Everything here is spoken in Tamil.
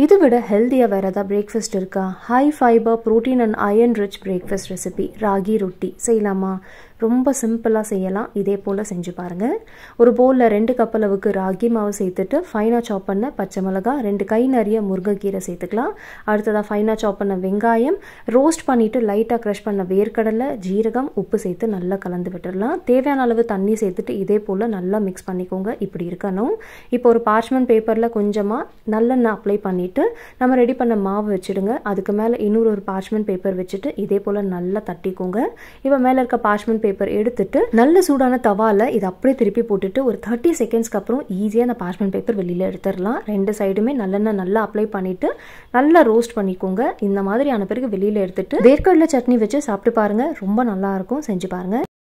இதை விட ஹெல்த்தியாக வேறு ஏதாவது பிரேக்ஃபாஸ்ட் இருக்கா high fibre protein and iron rich breakfast recipe ragi roti செய்யலாமா ரொம்ப சிம்பிளாக செய்யலாம் இதே போல் செஞ்சு பாருங்கள் ஒரு பவுலில் ரெண்டு கப் அளவுக்கு ராகி மாவு சேர்த்துட்டு ஃபைனாக சாப் பண்ண பச்சை மிளகா ரெண்டு கை நிறைய முருங்கைக்கீரை சேர்த்துக்கலாம் அடுத்ததாக ஃபைனாக சாப் பண்ண வெங்காயம் ரோஸ்ட் பண்ணிவிட்டு லைட்டாக க்ரஷ் பண்ண வேர்க்கடலை ஜீரகம் உப்பு சேர்த்து நல்லா கலந்து விட்டுடலாம் தேவையான அளவு தண்ணி சேர்த்துட்டு இதே போல் நல்லா மிக்ஸ் பண்ணிக்கோங்க இப்படி இருக்கணும் இப்போ ஒரு பார்ச்மெண்ட் பேப்பரில் கொஞ்சமாக நல்லெண்ணெய் அப்ளை பண்ணிவிட்டு நம்ம ரெடி பண்ண மாவு வச்சுடுங்க அதுக்கு மேலே இன்னொரு ஒரு பார்ச்மெண்ட் பேப்பர் வச்சுட்டு இதே போல் நல்லா தட்டிக்கோங்க இப்போ மேலே இருக்க பார்ச்மெண்ட் பேப்பர் எடுத்துட்டு நல்ல சூடான தவால இதை அப்படியே திருப்பி போட்டுட்டு ஒரு தேர்ட்டி செகண்ட்ஸ்க்கு அப்புறம் ஈஸியாக அந்த பார்ச்மெண்ட் பேப்பர் வெளியில் எடுத்துடலாம் ரெண்டு சைடுமே நல்லெண்ணெய் நல்லா அப்ளை பண்ணிட்டு நல்லா ரோஸ்ட் பண்ணிக்கோங்க இந்த மாதிரியான பிறகு வெளியில் எடுத்துட்டு வேர்க்கடலை சட்னி வச்சு சாப்பிட்டு பாருங்க ரொம்ப நல்லா இருக்கும் செஞ்சு பாருங்க